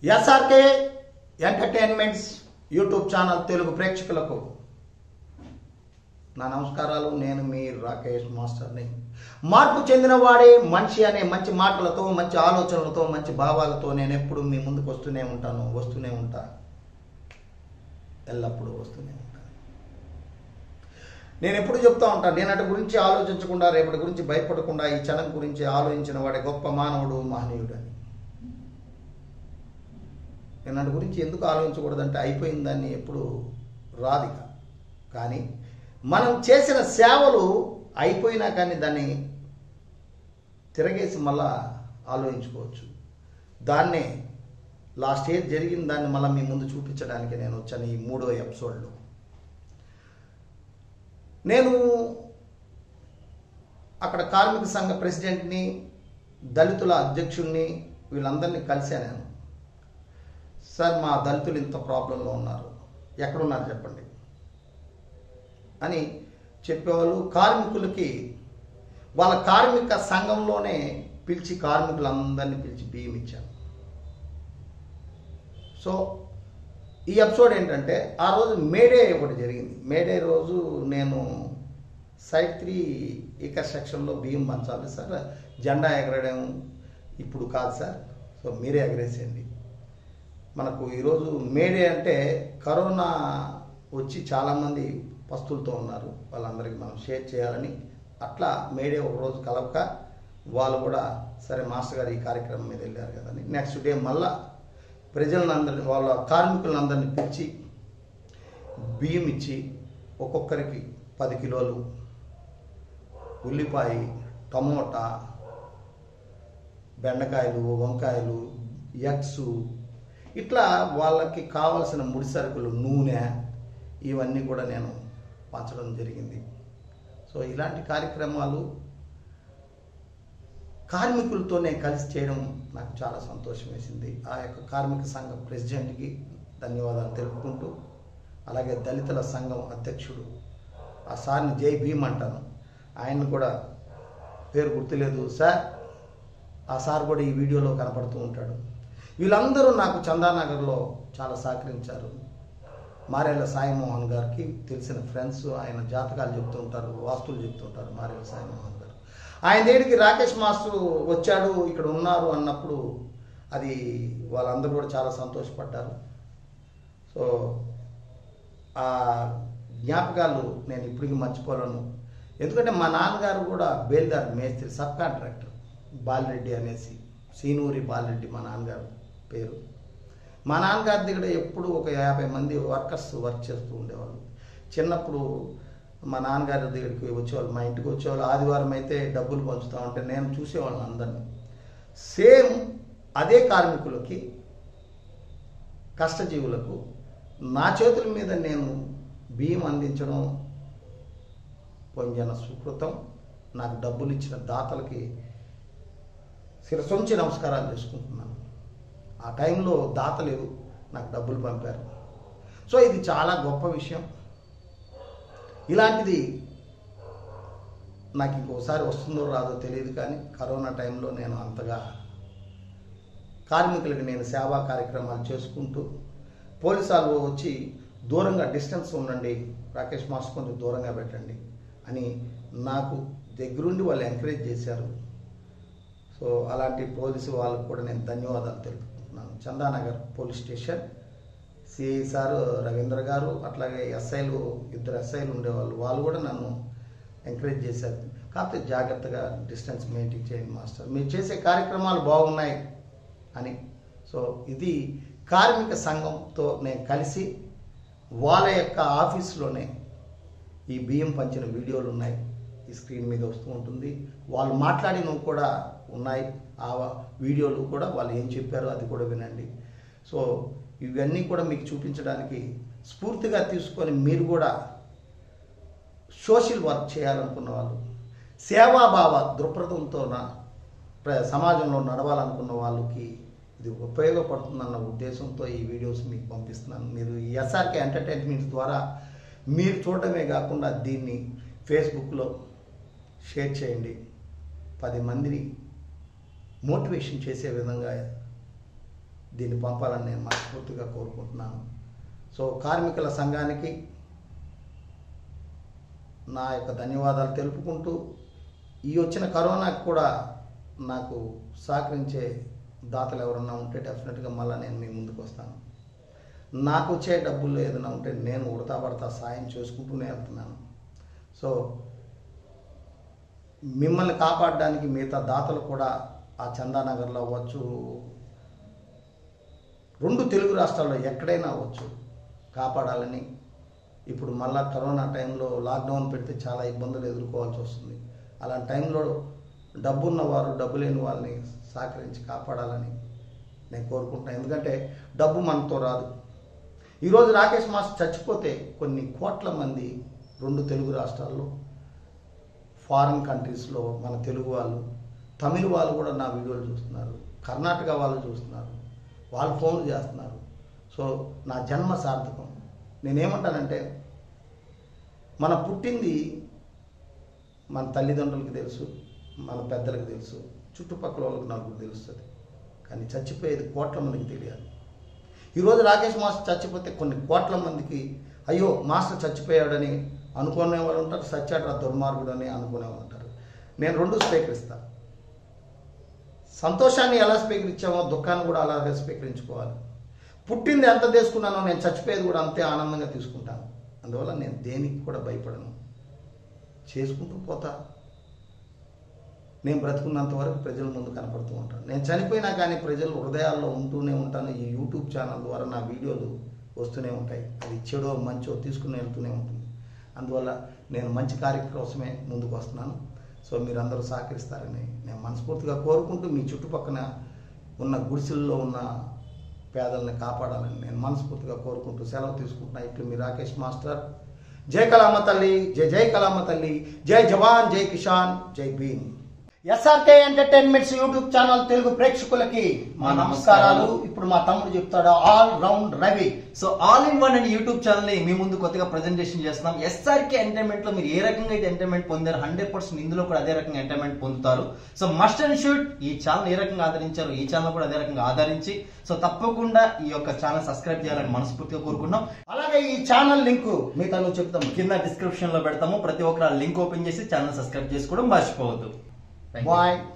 SRK entertainments YouTube channel Telugu ప్రేక్షకులకు నా నమస్కారాలు నేను మీ రాకేష్ మాస్టర్ని మార్పు చెందినవాడే మనిషి అనే మంచి మాటలతో మంచి ఆలోచనలతో మంచి భావాలతో నేను ఎప్పుడు మీ ముందుకు వస్తూనే ఉంటాను వస్తూనే ఉంటా ఎల్లప్పుడూ వస్తూనే ఉంటాను నేను ఎప్పుడు చెప్తా ఉంటాను నేనటి గురించి ఆలోచించకుండా రేపటి గురించి భయపడకుండా ఈ క్షణం గురించి ఆలోచించిన వాడే గొప్ప మానవుడు మహనీయుడు అని నేను దాని గురించి ఎందుకు ఆలోచించకూడదంటే అయిపోయిన దాన్ని ఎప్పుడు రాదిక కానీ మనం చేసిన సేవలు అయిపోయినా కానీ దాన్ని తిరగేసి మళ్ళా ఆలోచించుకోవచ్చు దాన్నే లాస్ట్ ఇయర్ జరిగిన దాన్ని మళ్ళీ మీ ముందు చూపించడానికి నేను వచ్చాను ఈ మూడో ఎపిసోడ్లో నేను అక్కడ కార్మిక సంఘ ప్రెసిడెంట్ని దళితుల అధ్యక్షుడిని వీళ్ళందరినీ కలిశాను నేను సార్ మా దళితులు ఇంత ప్రాబ్లంలో ఉన్నారు ఎక్కడున్నారు చెప్పండి అని చెప్పేవాళ్ళు కార్మికులకి వాళ్ళ కార్మిక సంఘంలోనే పిలిచి కార్మికులందరినీ పిలిచి బియ్యం ఇచ్చాను సో ఈ ఎపిసోడ్ ఏంటంటే ఆ రోజు మేడే ఒకటి జరిగింది మేడే రోజు నేను సైట్ త్రీ ఈకర్ సెక్షన్లో బియ్యం పంచాలి సార్ జెండా ఎగరడం ఇప్పుడు కాదు సార్ సో మీరే ఎగరేసేయండి మనకు ఈరోజు మేడే అంటే కరోనా వచ్చి చాలామంది పస్తులతో ఉన్నారు వాళ్ళందరికీ మనం షేర్ చేయాలని అట్లా మేడే ఒక రోజు కలవక వాళ్ళు కూడా సరే మాస్టర్ గారు ఈ కార్యక్రమం మీద వెళ్ళారు కదని నెక్స్ట్ డే మళ్ళా ప్రజలందరినీ వాళ్ళ కార్మికులందరినీ పిలిచి బియ్యం ఇచ్చి ఒక్కొక్కరికి పది కిలోలు ఉల్లిపాయ టమోటా బెండకాయలు వంకాయలు ఎగ్స్ ఇట్లా వాళ్ళకి కావలసిన ముడి సరుకులు నూనె ఇవన్నీ కూడా నేను పంచడం జరిగింది సో ఇలాంటి కార్యక్రమాలు కార్మికులతోనే కలిసి చేయడం నాకు చాలా సంతోషం వేసింది ఆ యొక్క కార్మిక సంఘం ప్రెసిడెంట్కి ధన్యవాదాలు తెలుపుకుంటూ అలాగే దళితుల సంఘం అధ్యక్షుడు ఆ సార్ని జై భీమ్ అంటాను ఆయన్ని కూడా పేరు గుర్తులేదు సార్ ఆ సార్ కూడా ఈ వీడియోలో కనపడుతూ ఉంటాడు వీళ్ళందరూ నాకు చందానగర్లో చాలా సహకరించారు మారేళ్ళ సాయిమోహన్ గారికి తెలిసిన ఫ్రెండ్స్ ఆయన జాతకాలు చెప్తుంటారు వాస్తులు చెప్తుంటారు మారేళ్ళ సాయిమోహన్ గారు ఆయన దగ్గరికి రాకేష్ మాస్టర్ వచ్చాడు ఇక్కడ ఉన్నారు అన్నప్పుడు అది వాళ్ళందరూ కూడా చాలా సంతోషపడ్డారు సో ఆ జ్ఞాపకాలు నేను ఇప్పటికీ మర్చిపోలేను ఎందుకంటే మా నాన్నగారు కూడా బేల్దార్ మేస్త్రి సబ్ కాంట్రాక్టర్ బాలిరెడ్డి అనేసి సీనూరి బాలిరెడ్డి మా నాన్నగారు పేరు మా నాన్నగారి దగ్గర ఎప్పుడు ఒక యాభై మంది వర్కర్స్ వర్క్ చేస్తూ ఉండేవాళ్ళు చిన్నప్పుడు మా నాన్నగారి దగ్గరికి వచ్చేవాళ్ళు మా ఇంటికి వచ్చేవాళ్ళు ఆదివారం అయితే డబ్బులు పంచుతూ ఉంటే నేను చూసేవాళ్ళని అందరినీ సేమ్ అదే కార్మికులకి కష్టజీవులకు నా చేతుల మీద నేను బియ్యం అందించడం పొందిన సుకృతం నాకు డబ్బులు ఇచ్చిన దాతలకి శిరసొంచి నమస్కారాలు చేసుకుంటున్నాను ఆ టైంలో దాతలు నాకు డబ్బులు పంపారు సో ఇది చాలా గొప్ప విషయం ఇలాంటిది నాకు ఇంకోసారి వస్తుందో రాదో తెలియదు కానీ కరోనా టైంలో నేను అంతగా కార్మికులకు నేను సేవా కార్యక్రమాలు చేసుకుంటూ పోలీసు వాళ్ళు వచ్చి దూరంగా డిస్టెన్స్ ఉండండి రాకేష్ మాస్టర్ కొంచెం దూరంగా పెట్టండి అని నాకు దగ్గరుండి వాళ్ళు ఎంకరేజ్ చేశారు సో అలాంటి పోలీసు వాళ్ళకు కూడా నేను ధన్యవాదాలు తెలుపుతున్నాను Chandanagar police station CI sir Ravindra గారు అట్లాగే ఎస్ఐలు ఇద్దరు ఎస్ఐలు ఉండేవాళ్ళు వాళ్ళు కూడా నన్ను ఎంకరేజ్ చేశారు కాకపోతే జాగ్రత్తగా డిస్టెన్స్ మెయింటైన్ చేయండి మాస్టర్ మీరు చేసే కార్యక్రమాలు బాగున్నాయి అని సో ఇది కార్మిక సంఘంతో నేను కలిసి వాళ్ళ యొక్క ఆఫీస్లోనే ఈ బియ్యం పంచిన వీడియోలు ఉన్నాయి ఈ స్క్రీన్ మీద వస్తూ ఉంటుంది వాళ్ళు మాట్లాడినవి కూడా ఉన్నాయి ఆ వీడియోలు కూడా వాళ్ళు ఏం చెప్పారో అది కూడా వినండి సో ఇవన్నీ కూడా మీకు చూపించడానికి స్ఫూర్తిగా తీసుకొని మీరు కూడా సోషల్ వర్క్ చేయాలనుకున్న వాళ్ళు సేవాభావ దృక్పథంతో సమాజంలో నడవాలనుకున్న వాళ్ళకి ఇది ఉపయోగపడుతుందన్న ఉద్దేశంతో ఈ వీడియోస్ మీకు పంపిస్తున్నాను మీరు ఈ ఎస్ఆర్కే ఎంటర్టైన్మెంట్ ద్వారా మీరు చూడడమే కాకుండా దీన్ని ఫేస్బుక్లో షేర్ చేయండి పది మందిని మోటివేషన్ చేసే విధంగా దీన్ని పంపాలని నేను మనస్ఫూర్తిగా కోరుకుంటున్నాను సో కార్మికుల సంఘానికి నా యొక్క ధన్యవాదాలు తెలుపుకుంటూ ఈ వచ్చిన కరోనాకు కూడా నాకు సహకరించే దాతలు ఎవరన్నా ఉంటే డెఫినెట్గా మళ్ళీ నేను మీ ముందుకు వస్తాను నాకు వచ్చే డబ్బుల్లో ఏదైనా ఉంటే నేను ఉడతా పడతా సాయం చేసుకుంటూనే వెళ్తున్నాను సో మిమ్మల్ని కాపాడడానికి మిగతా దాతలు కూడా ఆ చందానగర్లో అవ్వచ్చు రెండు తెలుగు రాష్ట్రాల్లో ఎక్కడైనా అవ్వచ్చు కాపాడాలని ఇప్పుడు మళ్ళా కరోనా టైంలో లాక్డౌన్ పెడితే చాలా ఇబ్బందులు ఎదుర్కోవాల్సి వస్తుంది అలాంటి టైంలో డబ్బున్న వారు డబ్బు లేని వాళ్ళని సహకరించి కాపాడాలని నేను కోరుకుంటున్నాను ఎందుకంటే డబ్బు మనతో రాదు ఈరోజు రాకేష్ మాస్టర్ చచ్చిపోతే కొన్ని కోట్ల మంది రెండు తెలుగు రాష్ట్రాల్లో ఫారిన్ కంట్రీస్లో మన తెలుగు వాళ్ళు తమిళ వాళ్ళు కూడా నా వీడియోలు చూస్తున్నారు కర్ణాటక వాళ్ళు చూస్తున్నారు వాళ్ళు ఫోన్లు చేస్తున్నారు సో నా జన్మ సార్థకం నేనేమంటానంటే మన పుట్టింది మన తల్లిదండ్రులకి తెలుసు మన పెద్దలకు తెలుసు చుట్టుపక్కల వాళ్ళకి నాకు తెలుస్తుంది కానీ చచ్చిపోయేది కోట్ల మందికి తెలియాలి ఈరోజు రాకేష్ మాస్టర్ చచ్చిపోతే కొన్ని కోట్ల మందికి అయ్యో మాస్టర్ చచ్చిపోయాడని అనుకునే వాళ్ళు ఉంటారు సచ్చాడు దుర్మార్గుడు అని అనుకునే వాళ్ళు ఉంటారు నేను రెండు స్వీకరిస్తాను సంతోషాన్ని ఎలా స్వీకరించామో దుఃఖాన్ని కూడా అలాగే స్వీకరించుకోవాలి పుట్టింది ఎంత తీసుకున్నానో నేను చచ్చిపోయేది కూడా అంతే ఆనందంగా తీసుకుంటాను అందువల్ల నేను దేనికి కూడా భయపడను చేసుకుంటూ పోతా నేను బ్రతుకున్నంత వరకు ప్రజల ముందు కనపడుతూ ఉంటాను నేను చనిపోయినా కానీ ప్రజల హృదయాల్లో ఉంటూనే ఉంటాను ఈ యూట్యూబ్ ఛానల్ ద్వారా నా వీడియోలు వస్తూనే ఉంటాయి అది చెడో మంచో తీసుకుని వెళ్తూనే ఉంటుంది అందువల్ల నేను మంచి కార్యక్రమం కోసమే ముందుకు వస్తున్నాను సో మీరందరూ సహకరిస్తారని నేను మనస్ఫూర్తిగా కోరుకుంటూ మీ చుట్టుపక్కన ఉన్న గుడిసెల్లో ఉన్న పేదల్ని కాపాడాలని నేను మనస్ఫూర్తిగా కోరుకుంటూ సెలవు తీసుకుంటున్నా ఇట్లు మీ రాకేష్ మాస్టర్ జై కలామ తల్లి జై జై కలామ తల్లి జై జవాన్ జై కిషాన్ జై Bhim SRK entertainments YouTube channel Telugu ప్రేక్షకులకి మా నమస్కారాలు ఇప్పుడు మా తమ్ముడు చెప్తాడు all round Ravi so all in one అనే యూట్యూబ్ ఛానల్ ని మీ ముందు కొత్తగా ప్రెజెంటేషన్ చేస్తున్నాం ఎస్ఆర్కే ఎంటర్టైన్మెంట్ లో మీరు ఏ రకంగా అయితే ఎంటర్టైన్మెంట్ పొందారు హండ్రెడ్ పర్సెంట్ ఇందులో కూడా అదే రకంగా ఎంటర్టైన్మెంట్ పొందుతారు సో మస్ట్ అండ్ షూట్ ఈ ఛానల్ ఏ రకంగా ఆదరించారు ఈ ఛానల్ కూడా అదే రకంగా ఆదరించి సో తప్పకుండా ఈ యొక్క ఛానల్ సబ్స్క్రైబ్ చేయాలని మనస్ఫూర్తిగా కోరుకున్నాం అలాగే ఈ ఛానల్ లింక్ మీతో నువ్వు చెప్తాం కింద డిస్క్రిప్షన్ లో పెడతాము ప్రతి ఒక్కరు లింక్ ఓపెన్ చేసి ఛానల్ సబ్స్క్రైబ్ చేసుకోవడం మర్చిపోవద్దు Thank you. బాయ్